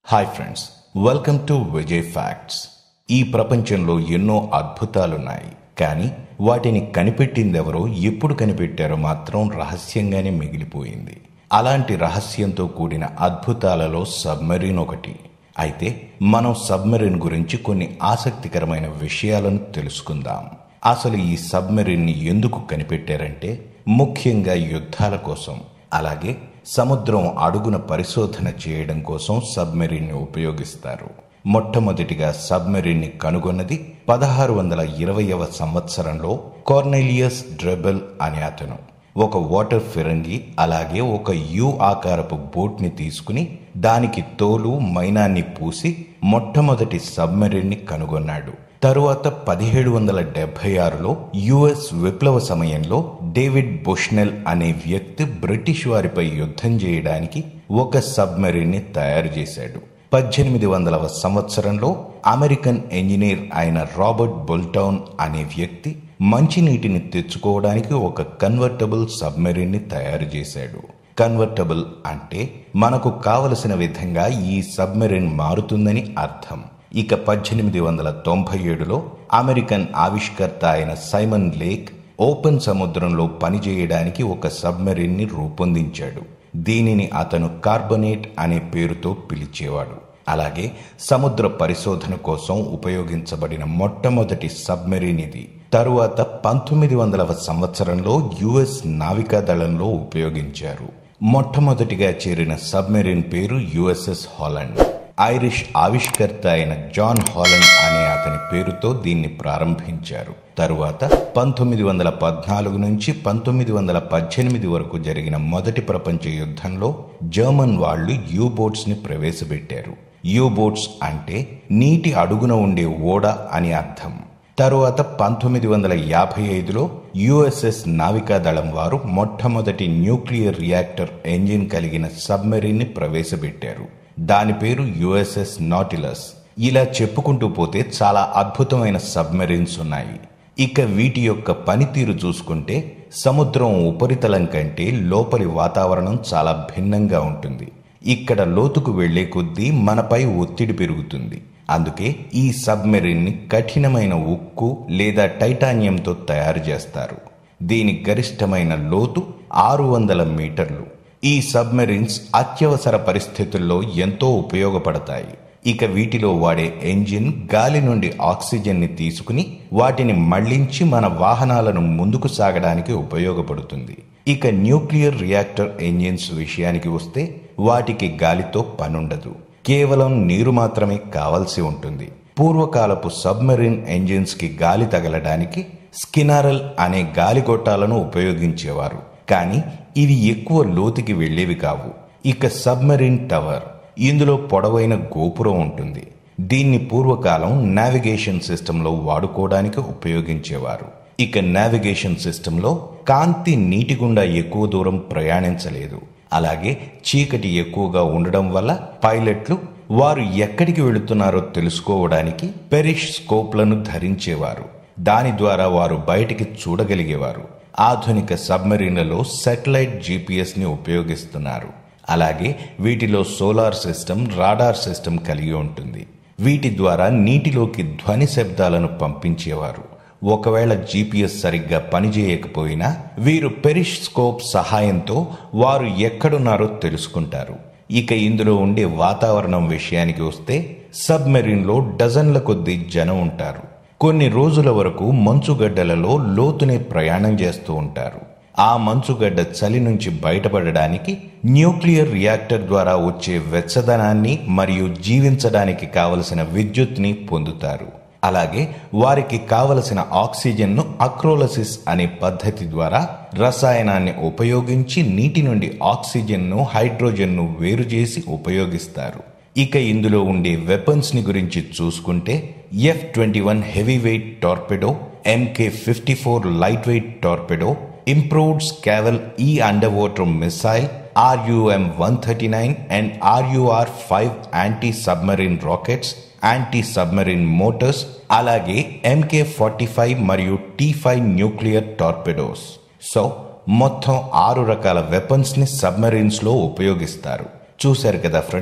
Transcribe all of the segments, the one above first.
hi friends welcome to Vijay facts ఈ ప్రపంచంలో ఎన్నో అద్భుతాలున్నాయి కానీ వాటిని కనిపెట్టిందెవరో ఎప్పుడు కనిపెట్టారో మాత్రం రహస్యంగానే మిగిలిపోయింది అలాంటి రహస్యంతో కూడిన అద్భుతాలలో సబ్మెరీన్ ఒకటి అయితే మనం సబ్మెరీన్ గురించి కొన్ని ఆసక్తికరమైన విషయాలను తెలుసుకుందాం అసలు ఈ సబ్మెరీన్ని ఎందుకు కనిపెట్టారంటే ముఖ్యంగా యుద్ధాల కోసం అలాగే సముద్రం అడుగున పరిశోధన చేయడం కోసం సబ్మెరీన్ని ఉపయోగిస్తారు మొట్టమొదటిగా సబ్మెరీన్ని కనుగొన్నది పదహారు వందల ఇరవైవ సంవత్సరంలో కార్నెలియస్ డ్రెబెల్ అనే అతను ఒక వాటర్ ఫిరంగి అలాగే ఒక యు ఆకారపు బోట్ని తీసుకుని దానికి తోలు మైనాన్ని పూసి మొట్టమొదటి సబ్మెరీన్ని కనుగొన్నాడు తరువాత పదిహేడు వందల డెబ్బై ఆరులో యుఎస్ విప్లవ సమయంలో డేవిడ్ బుష్నెల్ అనే వ్యక్తి బ్రిటిష్ వారిపై యుద్ధం చేయడానికి ఒక సబ్మెరీన్ని తయారు చేశాడు పద్దెనిమిది వందలవ సంవత్సరంలో అమెరికన్ ఇంజనీర్ అయిన రాబర్ట్ బుల్టౌన్ అనే వ్యక్తి మంచినీటిని తెచ్చుకోవడానికి ఒక కన్వర్టబుల్ సబ్మెరీన్ని తయారు చేశాడు కన్వర్టబుల్ అంటే మనకు కావలసిన విధంగా ఈ సబ్మెరీన్ మారుతుందని అర్థం ఇక పద్దెనిమిది వందల తొంభై ఏడులో అమెరికన్ ఆవిష్కర్త అయిన సైమన్ లేక్ ఓపెన్ సముద్రంలో పనిచేయడానికి ఒక సబ్మెరీన్ని రూపొందించాడు దీనిని అతను కార్బొనేట్ అనే పేరుతో పిలిచేవాడు అలాగే సముద్ర పరిశోధన కోసం ఉపయోగించబడిన మొట్టమొదటి సబ్మెరీన్ ఇది తరువాత పంతొమ్మిది వందలవ సంవత్సరంలో యుఎస్ నావికా దళంలో ఉపయోగించారు మొట్టమొదటిగా చేరిన సబ్మెరీన్ పేరు యుఎస్ఎస్ హాలండ్ ఐరిష్ ఆవిష్కర్త అయిన జాన్ హాలండ్ అనే అతని పేరుతో దీన్ని ప్రారంభించారు తరువాత పంతొమ్మిది వందల పద్నాలుగు నుంచి పంతొమ్మిది వందల పద్దెనిమిది వరకు జరిగిన మొదటి ప్రపంచ యుద్ధంలో జర్మన్ వాళ్ళు యూ బోట్స్ ని ప్రవేశపెట్టారు యూ బోట్స్ అంటే నీటి అడుగున ఉండే ఓడ అని అర్థం తరువాత పంతొమ్మిది వందల యాభై ఐదులో యుఎస్ఎస్ నావికా దళం వారు మొట్టమొదటి న్యూక్లియర్ రియాక్టర్ ఎంజిన్ కలిగిన సబ్మెరీన్ ని ప్రవేశపెట్టారు దాని పేరు యుఎస్ఎస్ నాటిలస్ ఇలా చెప్పుకుంటూ పోతే చాలా అద్భుతమైన సబ్మెరీన్స్ ఉన్నాయి ఇక వీటి యొక్క పనితీరు చూసుకుంటే సముద్రం ఉపరితలం కంటే లోపలి వాతావరణం చాలా భిన్నంగా ఉంటుంది ఇక్కడ లోతుకు వెళ్లే కొద్దీ మనపై ఒత్తిడి పెరుగుతుంది అందుకే ఈ సబ్మెరీన్ ని కఠినమైన ఉక్కు లేదా టైటానియంతో తయారు చేస్తారు దీని గరిష్టమైన లోతు ఆరు వందల మీటర్లు ఈ సబ్మెరీన్స్ అత్యవసర పరిస్థితుల్లో ఎంతో ఉపయోగపడతాయి ఇక వీటిలో వాడే ఎంజిన్ గాలి నుండి ఆక్సిజన్ ని తీసుకుని వాటిని మళ్లించి మన వాహనాలను ముందుకు సాగడానికి ఉపయోగపడుతుంది ఇక న్యూక్లియర్ రియాక్టర్ ఎంజిన్స్ విషయానికి వస్తే వాటికి గాలితో పనుండదు కేవలం నీరు మాత్రమే కావలసి ఉంటుంది పూర్వకాలపు సబ్మెరీన్ ఎంజిన్స్ కి గాలి తగలడానికి స్కినారల్ అనే గాలిగొట్టాలను ఉపయోగించేవారు కానీ ఇవి ఎక్కువ లోతుకి వెళ్లేవి కావు ఇక సబ్మెరీన్ టవర్ ఇందులో పొడవైన గోపురం ఉంటుంది దీన్ని పూర్వకాలం నావిగేషన్ సిస్టంలో వాడుకోవడానికి ఉపయోగించేవారు ఇక నావిగేషన్ సిస్టంలో కాంతి నీటి గుండా ఎక్కువ దూరం ప్రయాణించలేదు అలాగే చీకటి ఎక్కువగా ఉండడం వల్ల పైలట్లు వారు ఎక్కడికి వెళుతున్నారో తెలుసుకోవడానికి పెరిష్ స్కోప్లను ధరించేవారు దాని ద్వారా వారు బయటికి చూడగలిగేవారు ఆధునిక సబ్మెరీన్లలో సెటిలైట్ జీపీఎస్ ని ఉపయోగిస్తున్నారు అలాగే వీటిలో సోలార్ సిస్టమ్ రాడార్ సిస్టమ్ కలిగి ఉంటుంది వీటి ద్వారా నీటిలోకి ధ్వని శబ్దాలను పంపించేవారు ఒకవేళ జీపీఎస్ సరిగ్గా పనిచేయకపోయినా వీరు పెరిష్ స్కోప్ సహాయంతో వారు ఎక్కడున్నారో తెలుసుకుంటారు ఇక ఇందులో ఉండే వాతావరణం విషయానికి వస్తే సబ్మెరీన్లో డజన్ల కొద్దీ జనం ఉంటారు కొన్ని రోజుల వరకు మంచుగడ్డలలో లోతునే ప్రయాణం చేస్తూ ఉంటారు ఆ మంచుగడ్డ చలి నుంచి బయటపడడానికి న్యూక్లియర్ రియాక్టర్ ద్వారా వచ్చే వెచ్చదనాన్ని మరియు జీవించడానికి కావలసిన విద్యుత్ని పొందుతారు అలాగే వారికి కావలసిన ఆక్సిజన్ను అక్రోలసిస్ అనే పద్ధతి ద్వారా రసాయనాన్ని ఉపయోగించి నీటి నుండి ఆక్సిజన్ను హైడ్రోజన్ను వేరు చేసి ఉపయోగిస్తారు ఇక ఇందులో ఉండే వెపన్స్ ని గురించి చూసుకుంటే F twenty one heavy weight torpedo M K fifty four light weight torpedo improved Shkval E under water missile R U M one thirty nine and R U R five anti submarine rockets anti submarine motors అలాగే M K forty five మరియు T five nuclear torpedoes so మొత్తం ఆరు రకాల weapons ని submarines లో ఉపయోగిస్తారు చూశారు కదా ఫ్రెండ్స్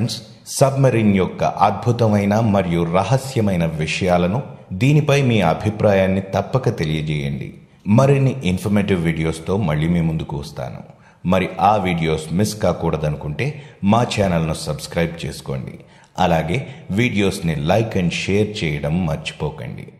సబ్మెరిన్ యొక్క అద్భుతమైన మరియు రహస్యమైన విషయాలను దీనిపై మీ అభిప్రాయాన్ని తప్పక తెలియజేయండి మరిన్ని ఇన్ఫర్మేటివ్ వీడియోస్తో మళ్ళీ మీ ముందుకు వస్తాను మరి ఆ వీడియోస్ మిస్ కాకూడదనుకుంటే మా ఛానల్ను సబ్స్క్రైబ్ చేసుకోండి అలాగే వీడియోస్ని లైక్ అండ్ షేర్ చేయడం మర్చిపోకండి